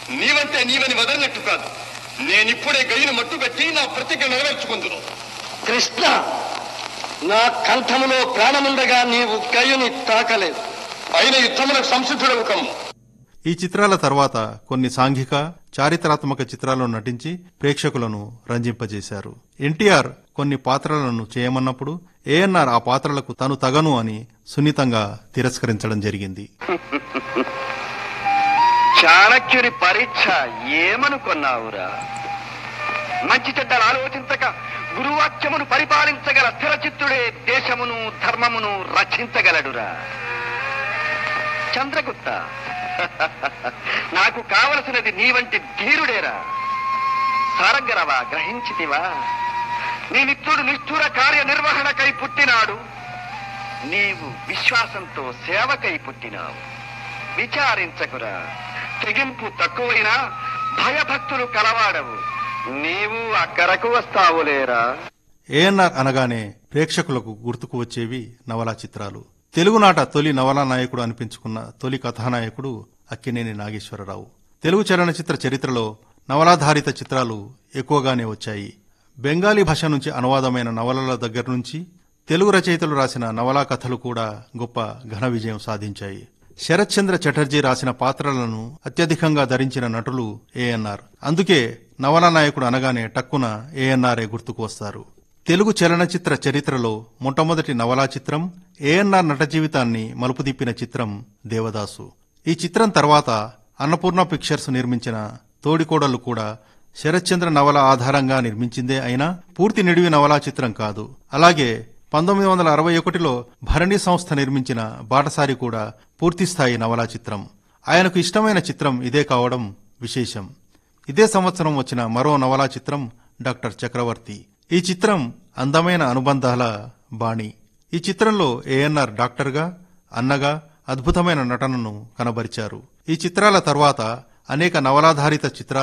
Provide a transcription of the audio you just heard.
నీవంటే నీవని వదలినట్టు కాదు నేనిప్పుడే గయ్యను మట్టుబెట్టి నా ప్రతిజ్ఞ నెరవేర్చుకుందును కృష్ణ నా కంఠములో ప్రాణముండగా నీవు గయుని తాకలేదు అయిన యుద్ధములకు సంసిద్ధుడవు కమ్ము ఈ చిత్రాల తర్వాత కొన్ని సాంఘిక చారిత్రాత్మక చిత్రాల్లో నటించి ప్రేక్షకులను రంజింపజేశారు ఎన్టీఆర్ కొన్ని పాత్రలను చేయమన్నప్పుడు ఏఎన్ఆర్ ఆ పాత్రలకు తను తగను అని సున్నితంగా తిరస్కరించడం జరిగింది చాణక్యుని పరీక్ష ఏమనుకున్నావురా మంచి చెడ్డలు ఆలోచించక గురువాక్యమును పరిపాలించగల స్థిరచిత్తుడే దేశమును ధర్మమును రక్షించగలడురా చంద్రగుప్త నాకు కావలసినది నీ వంటి ధీరుడేరా సారంగరవా గ్రహించితివా నీ మిత్రుడు నిష్ఠుర కార్యనిర్వహణకై పుట్టినాడు నీవు విశ్వాసంతో సేవకై పుట్టినావు విచారించకురా తెగింపు తక్కువైనా భయభక్తులు కలవాడవు నీవు అక్కరకు వస్తావులేరా ఏఎన్ఆర్ అనగానే ప్రేక్షకులకు గుర్తుకు వచ్చేవి నవలా చిత్రాలు తెలుగునాట తొలి నవలా నాయకుడు అనిపించుకున్న తొలి కథానాయకుడు అక్కినేని నాగేశ్వరరావు తెలుగు చలనచిత్ర చరిత్రలో నవలాధారిత చిత్రాలు ఎక్కువగానే వచ్చాయి బెంగాలీ భాష నుంచి అనువాదమైన నవలల దగ్గర నుంచి తెలుగు రచయితలు రాసిన నవలా కథలు కూడా గొప్ప ఘన విజయం సాధించాయి శరత్చంద్ర చటర్జీ రాసిన పాత్రలను అత్యధికంగా ధరించిన నటులు ఏఎన్ఆర్ అందుకే నవలా నాయకుడు అనగానే టక్కున ఏఎన్ఆర్ఏ గుర్తుకు వస్తారు తెలుగు చలనచిత్ర చరిత్రలో మొట్టమొదటి నవలా చిత్రం ఏఎన్ఆర్ నట జీవితాన్ని మలుపు తిప్పిన చిత్రం దేవదాసు ఈ చిత్రం తర్వాత అన్నపూర్ణ పిక్చర్స్ నిర్మించిన తోడికోడలు కూడా శరత్చంద్ర నవల ఆధారంగా నిర్మించిందే అయినా పూర్తి నిడివి నవలా చిత్రం కాదు అలాగే పంతొమ్మిది వందల అరవై ఒకటిలో భరణి సంస్థ నిర్మించిన బాటసారి కూడా పూర్తిస్థాయి నవలా చిత్రం ఆయనకు ఇష్టమైన చిత్రం ఇదే కావడం విశేషం ఇదే సంవత్సరం వచ్చిన మరో నవలా చిత్రం డాక్టర్ చక్రవర్తి ఈ చిత్రం అందమైన అనుబంధాల బాణి ఈ చిత్రంలో ఏఎన్ఆర్ డాక్టర్గా అన్నగా అద్భుతమైన నటనను కనబరిచారు ఈ చిత్రాల తర్వాత అనేక నవలాధారిత చిత్రాలు